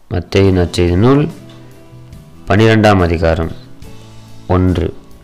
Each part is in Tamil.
மத்தேயு நற்செய்தி நூல் பனிரெண்டாம் அதிகாரம் ஒன்று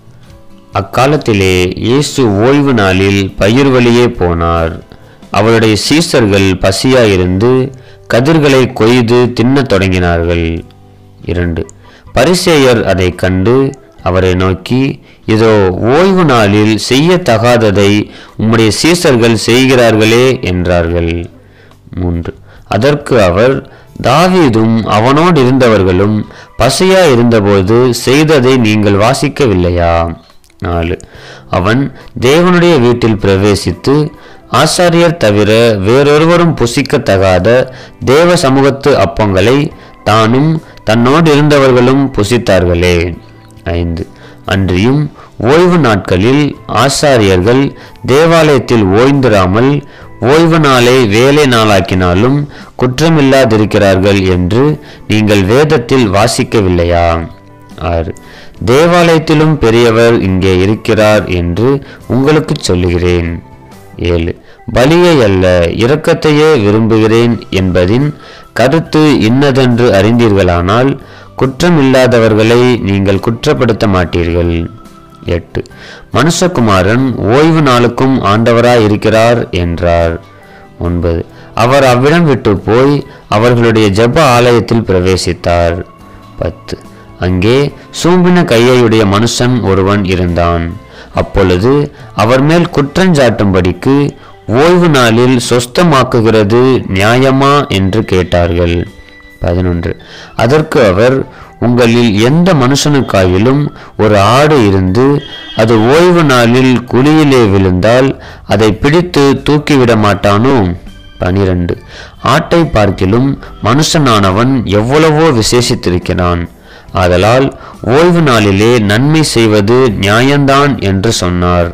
அக்காலத்திலே இயேசு ஓய்வு நாளில் பயிர் வழியே போனார் அவருடைய சீசர்கள் பசியாயிருந்து கதிர்களை கொய்து தின்னத் தொடங்கினார்கள் இரண்டு பரிசேயர் அதைக் கண்டு அவரை நோக்கி இதோ ஓய்வு நாளில் செய்யத்தகாததை உம்முடைய சீசர்கள் செய்கிறார்களே என்றார்கள் மூன்று அதற்கு அவர் தாவீதும் அவனோடு இருந்தவர்களும் பசியா இருந்தபோது செய்ததை நீங்கள் வாசிக்கவில்லையா நாலு அவன் தேவனுடைய வீட்டில் பிரவேசித்து ஆசாரியர் தவிர வேறொருவரும் புசிக்கத்தகாத தேவ சமூகத்து அப்பங்களை தானும் தன்னோடு இருந்தவர்களும் புசித்தார்களே ஐந்து அன்றியும் ஓய்வு நாட்களில் ஆசாரியர்கள் தேவாலயத்தில் ஓய்ந்திராமல் ஓய்வு நாளை வேலை நாளாக்கினாலும் குற்றமில்லாதிருக்கிறார்கள் என்று நீங்கள் வேதத்தில் வாசிக்கவில்லையா ஆறு தேவாலயத்திலும் பெரியவர் இங்கே இருக்கிறார் என்று உங்களுக்கு சொல்லுகிறேன் ஏழு பலியை அல்ல இரக்கத்தையே விரும்புகிறேன் என்பதின் கருத்து இன்னதென்று அறிந்தீர்களானால் குற்றமில்லாதவர்களை நீங்கள் குற்றப்படுத்த மாட்டீர்கள் எட்டு மனுஷகுமாரன் ஓய்வு நாளுக்கும் ஆண்டவராய் இருக்கிறார் என்றார் ஒன்பது அவர் அவ்விடம் விட்டு போய் அவர்களுடைய ஜெப ஆலயத்தில் பிரவேசித்தார் பத்து அங்கே சூம்பின கையையுடைய மனுஷன் ஒருவன் இருந்தான் அப்பொழுது அவர் மேல் குற்றஞ்சாட்டும்படிக்கு ஓய்வு நாளில் சொஸ்தமாக்குகிறது நியாயமா என்று கேட்டார்கள் பதினொன்று அதற்கு அவர் உங்களில் எந்த மனுஷனுக்காயிலும் ஒரு ஆடு இருந்து அது ஓய்வு நாளில் குழியிலே விழுந்தால் அதை பிடித்து தூக்கிவிட மாட்டானோ பனிரெண்டு ஆட்டை பார்க்கிலும் மனுஷனானவன் எவ்வளவோ விசேஷித்திருக்கிறான் ஆதலால் ஓய்வு நாளிலே நன்மை செய்வது நியாயந்தான் என்று சொன்னார்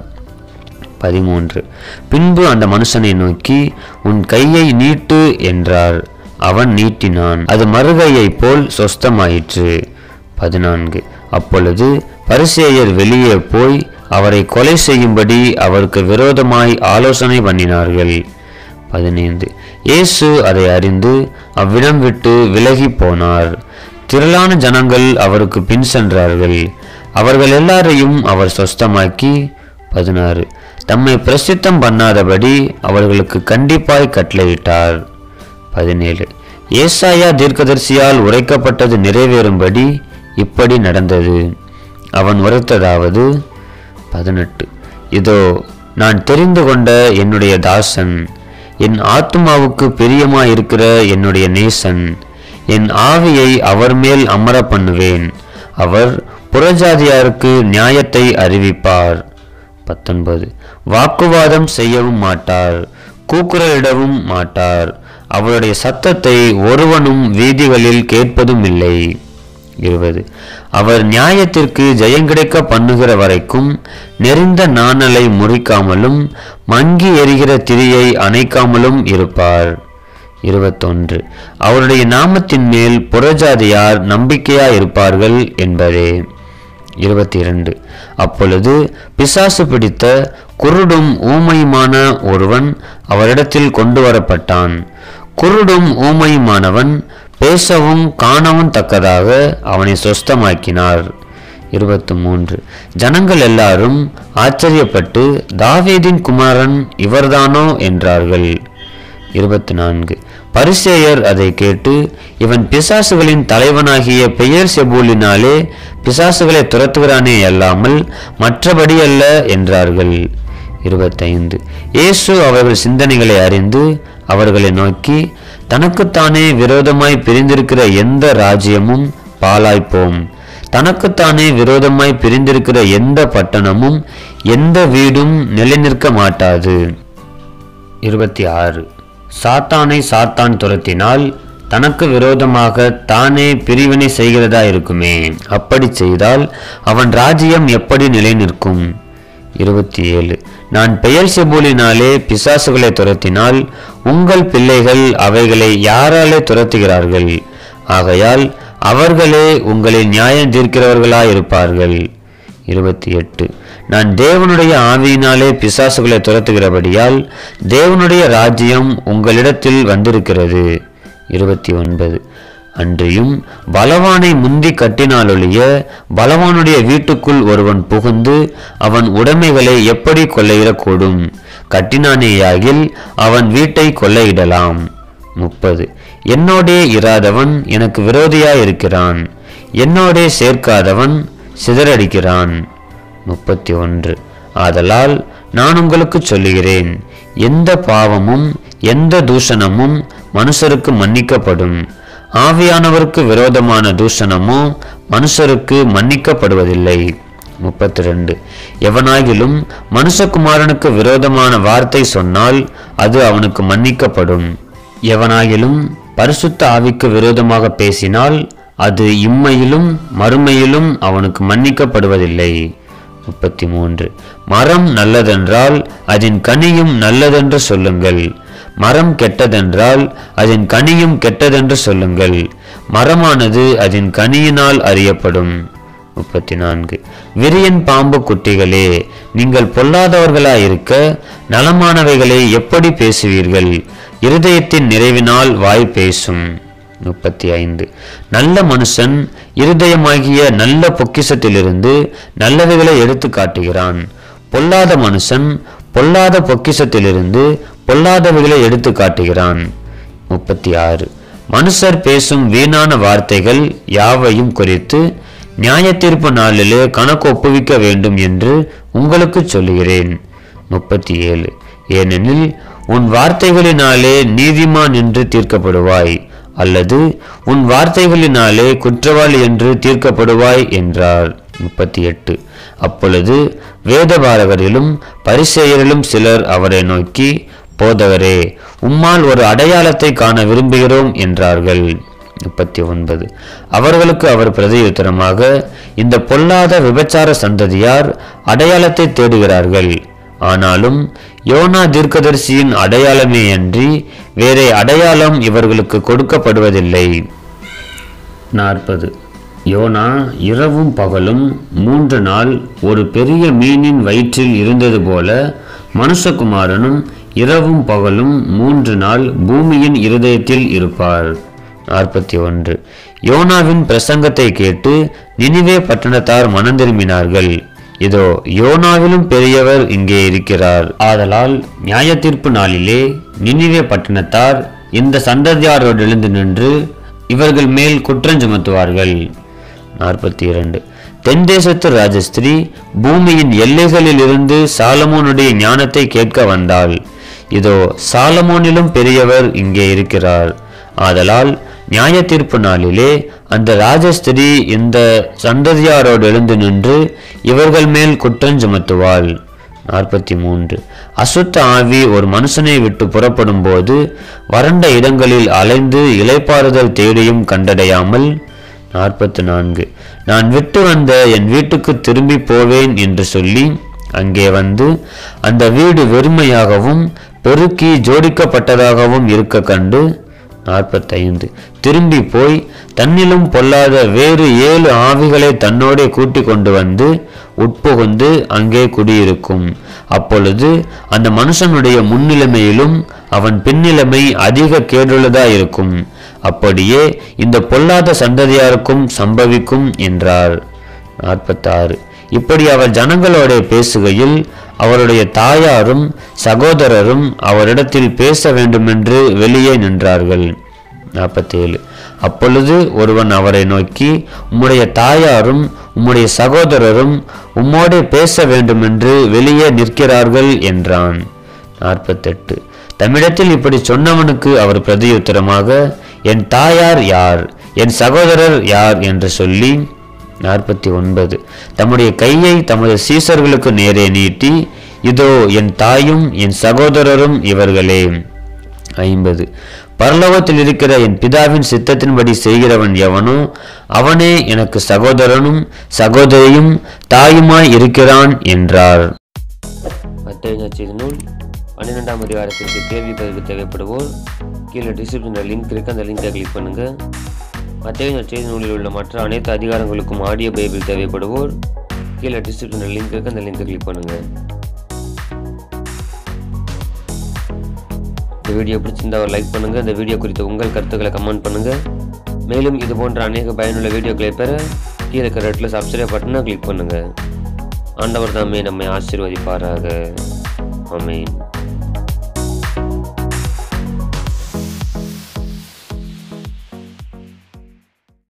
பதிமூன்று பின்பு அந்த மனுஷனை நோக்கி உன் கையை நீட்டு என்றார் அவன் நீட்டினான் அது மறுகையைப் போல் சொஸ்தமாயிற்று பதினான்கு அப்பொழுது பரிசேயர் வெளியே போய் அவரை கொலை செய்யும்படி அவருக்கு விரோதமாய் ஆலோசனை பண்ணினார்கள் பதினைந்து இயேசு அதை அறிந்து அவ்விடம் விட்டு விலகி போனார் திரளான ஜனங்கள் அவருக்கு பின் சென்றார்கள் அவர்கள் எல்லாரையும் அவர் சொஸ்தமாக்கி பதினாறு தம்மை பிரசித்தம் பண்ணாதபடி அவர்களுக்கு கண்டிப்பாய் கட்டளையிட்டார் பதினேழு ஏசாயா தீர்க்கதரிசியால் உரைக்கப்பட்டது நிறைவேறும்படி இப்படி நடந்தது அவன் உரைத்ததாவது பதினெட்டு இதோ நான் தெரிந்து கொண்ட என்னுடைய தாசன் என் ஆத்துமாவுக்கு பிரியமாயிருக்கிற என்னுடைய நேசன் என் ஆவியை அவர் மேல் அமர பண்ணுவேன் அவர் புறஜாதியாருக்கு நியாயத்தை அறிவிப்பார் பத்தொன்பது வாக்குவாதம் செய்யவும் மாட்டார் கூக்குரலிடவும் மாட்டார் அவருடைய சத்தத்தை ஒருவனும் வீதிகளில் கேட்பதும் இல்லை இருபது அவர் நியாயத்திற்கு ஜெயங்கிடைக்க பண்ணுகிற வரைக்கும் நெறிந்த நாணலை முறிக்காமலும் மங்கி எரிகிற திரியை அணைக்காமலும் இருப்பார் இருபத்தொன்று அவருடைய நாமத்தின் மேல் புறஜாதியார் நம்பிக்கையாய் இருப்பார்கள் என்பதே இருபத்தி இரண்டு அப்பொழுது பிசாசு பிடித்த குருடும் ஊமையுமான ஒருவன் அவரிடத்தில் கொண்டு வரப்பட்டான் குருடும் ஊமையுமானவன் பேசவும் காணவும் தக்கதாக அவனை சொஸ்தமாக்கினார் இருபத்தி மூன்று ஜனங்கள் எல்லாரும் ஆச்சரியப்பட்டு தாவீதின் குமாரன் இவர்தானோ என்றார்கள் இருபத்தி நான்கு பரிசேயர் அதை கேட்டு இவன் பிசாசுகளின் தலைவனாகிய பெயர் செபூலினாலே பிசாசுகளை துரத்துகிறானே அல்லாமல் மற்றபடி அல்ல என்றார்கள் இருபத்தைந்து இயேசு அவர்கள் சிந்தனைகளை அறிந்து அவர்களை நோக்கி தனக்குத்தானே விரோதமாய் பிரிந்திருக்கிற எந்த ராஜ்யமும் பாலாய்ப்போம் தனக்குத்தானே விரோதமாய் பிரிந்திருக்கிற எந்த பட்டணமும் எந்த வீடும் நிலைநிற்க மாட்டாது இருபத்தி ஆறு சாத்தானை சாத்தான் துரத்தினால் தனக்கு விரோதமாக தானே பிரிவினை செய்கிறதா இருக்குமே அப்படி செய்தால் அவன் ராஜ்யம் எப்படி நிலை நிற்கும் இருபத்தி ஏழு நான் பெயர் செபூலினாலே பிசாசுகளை துரத்தினால் உங்கள் பிள்ளைகள் அவைகளை யாராலே துரத்துகிறார்கள் ஆகையால் அவர்களே உங்களை நியாயம் தீர்க்கிறவர்களாயிருப்பார்கள் இருபத்தி எட்டு நான் தேவனுடைய ஆவியினாலே பிசாசுகளை துரத்துகிறபடியால் தேவனுடைய ராஜ்யம் உங்களிடத்தில் வந்திருக்கிறது இருபத்தி ஒன்பது அன்றியும் பலவானை முந்தி கட்டினாலொழிய பலவானுடைய வீட்டுக்குள் ஒருவன் புகுந்து அவன் உடைமைகளை எப்படி கொள்ளையிடக்கூடும் கட்டினானேயாகில் அவன் வீட்டை கொள்ளையிடலாம் முப்பது என்னோடே இராதவன் எனக்கு விரோதியாயிருக்கிறான் என்னோடே சேர்க்காதவன் சிதறடிக்கிறான் முப்பத்தி ஒன்று ஆதலால் நான் உங்களுக்கு சொல்லுகிறேன் எந்த பாவமும் எந்த தூஷணமும் மனுஷருக்கு மன்னிக்கப்படும் ஆவியானவருக்கு விரோதமான தூஷணமோ மனுஷருக்கு மன்னிக்கப்படுவதில்லை முப்பத்தி ரெண்டு எவனாகிலும் மனுஷகுமாரனுக்கு விரோதமான வார்த்தை சொன்னால் அது அவனுக்கு மன்னிக்கப்படும் எவனாகிலும் பரிசுத்த ஆவிக்கு விரோதமாக பேசினால் அது இம்மையிலும் மறுமையிலும் அவனுக்கு மன்னிக்கப்படுவதில்லை முப்பத்தி மூன்று மரம் நல்லதென்றால் அதன் கனியும் நல்லதென்று சொல்லுங்கள் மரம் கெட்டதென்றால் அதன் கனியும் கெட்டதென்று சொல்லுங்கள் மரமானது அதன் கனியினால் அறியப்படும் முப்பத்தி நான்கு விரியன் பாம்பு குட்டிகளே நீங்கள் பொல்லாதவர்களாயிருக்க நலமானவைகளை எப்படி பேசுவீர்கள் இருதயத்தின் நிறைவினால் வாய் பேசும் முப்பத்தி ஐந்து நல்ல மனுஷன் இருதயமாகிய நல்ல பொக்கிஷத்திலிருந்து நல்லவைகளை எடுத்து காட்டுகிறான் பொல்லாத மனுஷன் பொல்லாத பொக்கிஷத்திலிருந்து பொல்லாதவைகளை எடுத்து காட்டுகிறான் முப்பத்தி ஆறு மனுஷர் பேசும் வீணான வார்த்தைகள் யாவையும் குறித்து நியாயத்தீர்ப்பு நாளிலே கணக்கு ஒப்புவிக்க வேண்டும் என்று உங்களுக்கு சொல்லுகிறேன் முப்பத்தி ஏழு ஏனெனில் உன் வார்த்தைகளினாலே நீதிமான் என்று தீர்க்கப்படுவாய் அல்லது உன் வார்த்தைகளினாலே குற்றவாளி என்று தீர்க்கப்படுவாய் என்றார் முப்பத்தி எட்டு அப்பொழுது வேதபாரகரிலும் பரிசெயரிலும் சிலர் அவரை நோக்கி போதகரே உம்மால் ஒரு அடையாளத்தை காண விரும்புகிறோம் என்றார்கள் முப்பத்தி ஒன்பது அவர்களுக்கு அவர் பிரதியுத்தரமாக இந்த பொல்லாத விபச்சார சந்ததியார் அடையாளத்தை தேடுகிறார்கள் ஆனாலும் யோனா தீர்க்கதரிசியின் அடையாளமே அன்றி வேறே அடையாளம் இவர்களுக்கு கொடுக்கப்படுவதில்லை நாற்பது யோனா இரவும் பகலும் மூன்று நாள் ஒரு பெரிய மீனின் வயிற்றில் இருந்தது போல மனுஷகுமாரனும் இரவும் பகலும் மூன்று நாள் பூமியின் இருதயத்தில் இருப்பார் நாற்பத்தி ஒன்று யோனாவின் பிரசங்கத்தை கேட்டு நினிவே பட்டணத்தார் மனம் திரும்பினார்கள் இதோ யோனாவிலும் பெரியவர் இங்கே இருக்கிறார் ஆதலால் நியாயத்தீர்ப்பு நாளிலே நினிவே பட்டணத்தார் இந்த சந்ததியாரோடு எழுந்து நின்று இவர்கள் மேல் குற்றம் சுமத்துவார்கள் நாற்பத்தி இரண்டு தென் தேசத்து ராஜஸ்திரீ பூமியின் எல்லைகளில் இருந்து சாலமோனுடைய ஞானத்தை கேட்க வந்தாள் இதோ சாலமோனிலும் பெரியவர் இங்கே இருக்கிறார் ஆதலால் நியாய தீர்ப்பு நாளிலே அந்த ராஜஸ்திரீ இந்த சந்ததியாரோடு எழுந்து நின்று இவர்கள் மேல் குற்றம் சுமத்துவாள் நாற்பத்தி மூன்று அசுத்த ஆவி ஒரு மனுஷனை விட்டு புறப்படும் போது வறண்ட இடங்களில் அலைந்து இலைப்பாறுதல் தேடியும் கண்டடையாமல் நாற்பத்தி நான்கு நான் விட்டு வந்த என் வீட்டுக்கு திரும்பி போவேன் என்று சொல்லி அங்கே வந்து அந்த வீடு வெறுமையாகவும் பெருக்கி ஜோடிக்கப்பட்டதாகவும் இருக்க கண்டு நாற்பத்தைந்து திரும்பி போய் தன்னிலும் பொல்லாத வேறு ஏழு ஆவிகளை தன்னோடே கூட்டிக் கொண்டு வந்து உட்புகுந்து அங்கே குடியிருக்கும் அப்பொழுது அந்த மனுஷனுடைய முன்னிலைமையிலும் அவன் பின்னிலைமை அதிக கேடுள்ளதா இருக்கும் அப்படியே இந்த பொல்லாத சந்ததியாருக்கும் சம்பவிக்கும் என்றார் நாற்பத்தாறு இப்படி அவர் ஜனங்களோட பேசுகையில் அவருடைய தாயாரும் சகோதரரும் அவரிடத்தில் பேச வேண்டுமென்று வெளியே நின்றார்கள் நாற்பத்தேழு அப்பொழுது ஒருவன் அவரை நோக்கி உம்முடைய தாயாரும் உம்முடைய சகோதரரும் உம்மோடே பேச வேண்டுமென்று வெளியே நிற்கிறார்கள் என்றான் நாற்பத்தெட்டு தம்மிடத்தில் இப்படி சொன்னவனுக்கு அவர் பிரதியுத்தரமாக என் தாயார் யார் என் சகோதரர் யார் என்று சொல்லி நாற்பத்தி ஒன்பது தம்முடைய கையை தமது சீசர்களுக்கு நேரே நீட்டி இதோ என் தாயும் என் சகோதரரும் இவர்களே ஐம்பது பரலோகத்தில் இருக்கிற என் பிதாவின் சித்தத்தின்படி செய்கிறவன் எவனோ அவனே எனக்கு சகோதரனும் சகோதரியும் தாயுமாய் இருக்கிறான் என்றார் மத்திய நூல் பன்னிரெண்டாம் அதிகாரத்திற்கு கேள்வி பதிவு தேவைப்படுவோர் கீழே டிஸ்கிரிப்ஷனில் லிங்க் இருக்கு அந்த லிங்கை கிளிக் பண்ணுங்க மத்திய செய்தி நூலில் உள்ள மற்ற அனைத்து அதிகாரங்களுக்கும் ஆடியோ பைபிள் தேவைப்படுவோர் கீழே டிஸ்கிரிப்ஷனில் லிங்க் இருக்கு அந்த லிங்கை கிளிக் பண்ணுங்க இந்த வீடியோ பிடிச்சிருந்தா ஒரு லைக் பண்ணுங்க இந்த வீடியோ குறித்த உங்கள் கருத்துக்களை கமெண்ட் பண்ணுங்க மேலும் இது போன்ற அநேக பயனுள்ள வீடியோக்களை பெற கீழே இருக்கிற ரெட்டில் சப்ஸ்கிரைப் பட்டனை கிளிக் பண்ணுங்கள் ஆண்டவர் தாமே நம்மை ஆசீர்வதிப்பாராக ஆமென்